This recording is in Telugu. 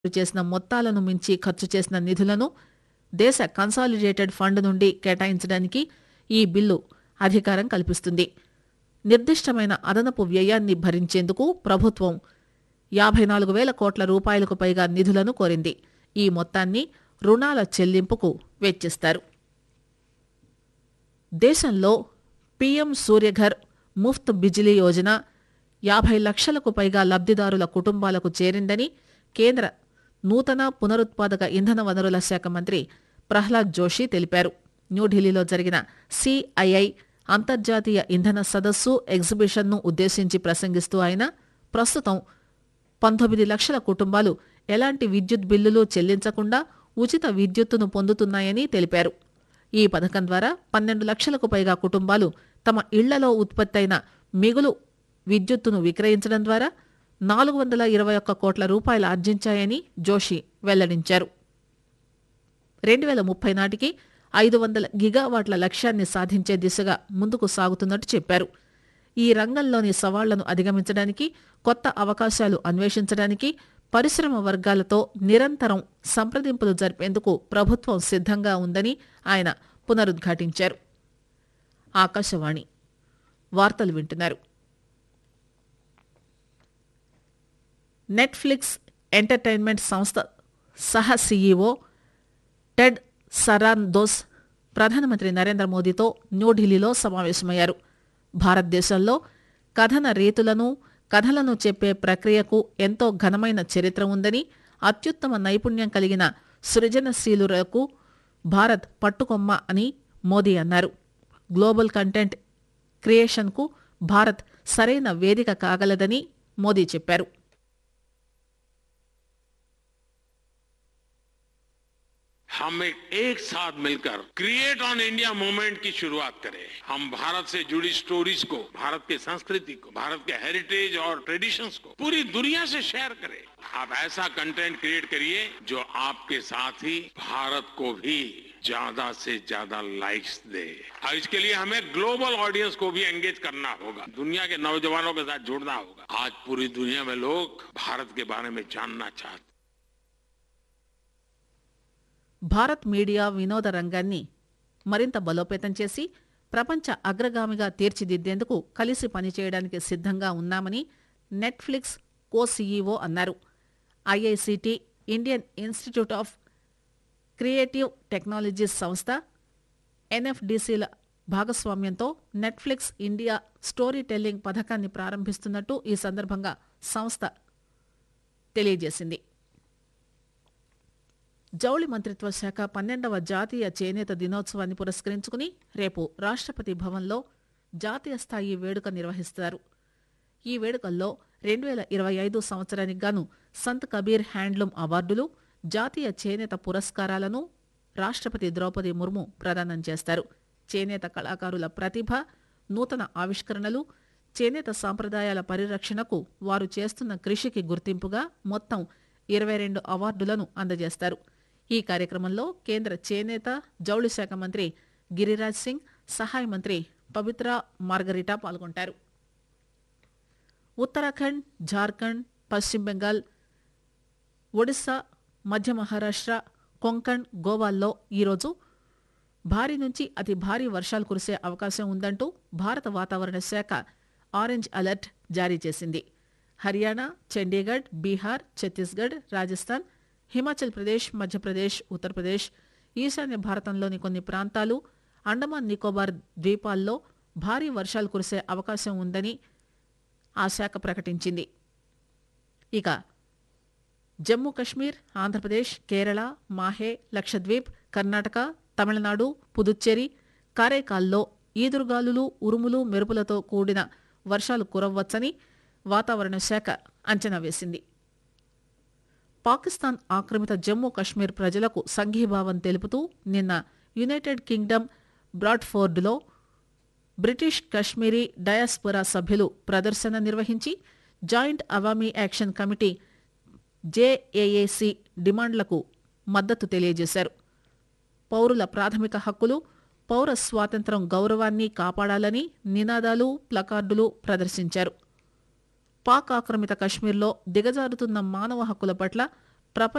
చేసిన మొత్తాలను మించి ఖర్చు చేసిన నిధులను దేశ కన్సాలిడేటెడ్ ఫండ్ నుండి కేటాయించడానికి ఈ బిల్లు అధికారం కల్పిస్తుంది నిర్దిష్టమైన అదనపు వ్యయాన్ని భరించేందుకు ప్రభుత్వం యాభై నాలుగు వేల కోట్ల రూపాయలకు పైగా నిధులను కోరింది ఈ మొత్తాన్ని రుణాల చెల్లింపుకు వెచ్చిస్తారు దేశంలో పీఎం సూర్యఘర్ ముఫ్త్ బిజిలీ యోజన యాభై లక్షలకు పైగా లబ్దిదారుల కుటుంబాలకు చేరిందని కేంద్ర నూతన పునరుత్పాదక ఇంధన వనరుల శాఖ మంత్రి ప్రహ్లాద్ జోషి తెలిపారు న్యూఢిల్లీలో జరిగిన సిఐఐ అంతర్జాతీయ ఇంధన సదస్సు ఎగ్జిబిషన్ను ఉద్దేశించి ప్రసంగిస్తూ ఆయన ప్రస్తుతం పంతొమ్మిది లక్షల కుటుంబాలు ఎలాంటి విద్యుత్ బిల్లులు చెల్లించకుండా ఉచిత విద్యుత్తును పొందుతున్నాయని తెలిపారు ఈ పథకం ద్వారా పన్నెండు లక్షలకు పైగా కుటుంబాలు తమ ఇళ్లలో ఉత్పత్తైన మిగులు విద్యుత్తును విక్రయించడం ద్వారా నాలుగు వందల ఇరవై ఒక్క కోట్ల రూపాయలు ఆర్జించాయని జోషి వెల్లడించారు రెండు వేల ముప్పై నాటికి ఐదు వందల గిగావాట్ల లక్ష్యాన్ని సాధించే దిశగా ముందుకు సాగుతున్నట్టు చెప్పారు ఈ రంగంలోని సవాళ్లను అధిగమించడానికి కొత్త అవకాశాలు అన్వేషించడానికి పరిశ్రమ వర్గాలతో నిరంతరం సంప్రదింపులు జరిపేందుకు ప్రభుత్వం సిద్ధంగా ఉందని ఆయన పునరుద్ఘాటించారు ఆకాశవాణి వార్తలు వింటున్నారు నెట్ఫ్లిక్స్ ఎంటర్టైన్మెంట్ సంస్థ సహ సీఈఓ టెడ్ సరాన్దోస్ ప్రధానమంత్రి నరేంద్ర మోదీతో న్యూఢిల్లీలో సమావేశమయ్యారు భారతదేశంలో కథన రీతులను కథలను చెప్పే ప్రక్రియకు ఎంతో ఘనమైన చరిత్ర ఉందని అత్యుత్తమ నైపుణ్యం కలిగిన సృజనశీలులకు భారత్ పట్టుకొమ్మ అని మోదీ అన్నారు గ్లోబల్ కంటెంట్ క్రియేషన్కు భారత్ సరైన వేదిక కాగలదని మోదీ చెప్పారు हम एक, एक साथ मिलकर क्रिएट ऑन इंडिया मूवमेंट की शुरुआत करें हम भारत से जुड़ी स्टोरीज को भारत की संस्कृति को भारत के हेरिटेज और ट्रेडिशंस को पूरी दुनिया से शेयर करें आप ऐसा कंटेंट क्रिएट करिए जो आपके साथ ही भारत को भी ज्यादा से ज्यादा लाइक्स दे और इसके लिए हमें ग्लोबल ऑडियंस को भी एंगेज करना होगा दुनिया के नौजवानों के साथ जुड़ना होगा आज पूरी दुनिया में लोग भारत के बारे में जानना चाहते భారత్ మీడియా వినోద రంగాన్ని మరింత బలోపేతం చేసి ప్రపంచ అగ్రగామిగా తీర్చిదిద్దేందుకు కలిసి పనిచేయడానికి సిద్ధంగా ఉన్నామని నెట్ఫ్లిక్స్ కో సీఈఓ అన్నారు IICT Indian Institute of Creative Technologies సంస్థ ఎన్ఎఫ్డిసిల భాగస్వామ్యంతో నెట్ఫ్లిక్స్ ఇండియా స్టోరీ టెల్లింగ్ పథకాన్ని ప్రారంభిస్తున్నట్టు ఈ సందర్భంగా సంస్థ తెలియజేసింది జౌళి మంత్రిత్వ శాఖ పన్నెండవ జాతీయ చేనేత దినోత్సవాన్ని పురస్కరించుకుని రేపు రాష్ట్రపతి భవన్లో జాతీయ స్థాయి వేడుక నిర్వహిస్తారు ఈ వేడుకల్లో రెండు వేల ఇరవై ఐదు సంవత్సరానికి గాను సంత్ కబీర్ హ్యాండ్లూమ్ అవార్డులు జాతీయ చేనేత పురస్కారాలను రాష్ట్రపతి ద్రౌపది ముర్ము ప్రదానం చేస్తారు చేనేత కళాకారుల ప్రతిభ నూతన ఆవిష్కరణలు చేనేత సాంప్రదాయాల పరిరక్షణకు వారు చేస్తున్న కృషికి గుర్తింపుగా మొత్తం ఇరవై రెండు అవార్డులను అందజేస్తారు ఈ కార్యక్రమంలో కేంద్ర చేనేత జౌళి శాఖ మంత్రి గిరిరాజ్ సింగ్ సహాయ మంత్రి పవిత్ర మార్గరిటా పాల్గొంటారు ఉత్తరాఖండ్ జార్ఖండ్ పశ్చిమ బెంగాల్ ఒడిశా మధ్య మహారాష్ట్ర కొంకణ్ గోవాల్లో ఈరోజు భారీ నుంచి అతి భారీ వర్షాలు కురిసే అవకాశం ఉందంటూ భారత వాతావరణ శాఖ ఆరెంజ్ అలర్ట్ జారీ చేసింది హర్యానా చండీగఢ్ బీహార్ ఛత్తీస్గఢ్ రాజస్థాన్ హిమాచల్ ప్రదేశ్ మధ్యప్రదేశ్ ఉత్తరప్రదేశ్ ఈశాన్య భారతంలోని కొన్ని ప్రాంతాలు అండమాన్ నికోబార్ ద్వీపాల్లో భారీ వర్షాలు కురిసే అవకాశం ఉందని ఆ శాఖ ప్రకటించింది ఇక జమ్మూ కశ్మీర్ ఆంధ్రప్రదేశ్ కేరళ మాహే లక్షద్వీప్ కర్ణాటక తమిళనాడు పుదుచ్చేరి కారైకాల్లో ఈదురుగాలులు ఉరుములు మెరుపులతో కూడిన వర్షాలు కురవ్వచ్చని వాతావరణ శాఖ అంచనా వేసింది పాకిస్తాన్ ఆక్రమిత జమ్మూ కశ్మీర్ ప్రజలకు సంఘీభావం తెలుపుతూ నిన్న యునైటెడ్ కింగ్డమ్ బ్రాడ్ఫోర్డ్లో బ్రిటిష్ కశ్మీరీ డయాస్పొరా సభ్యులు ప్రదర్శన నిర్వహించి joint Awami action committee JAAC డిమాండ్లకు మద్దతు తెలియజేశారు పౌరుల ప్రాథమిక హక్కులు పౌర స్వాతంత్రం గౌరవాన్ని కాపాడాలని నినాదాలు ప్లకార్డులు ప్రదర్శించారు పాక్ ఆక్రమిత కశ్మీర్లో దిగజారుతున్న మానవ హక్కుల పట్ల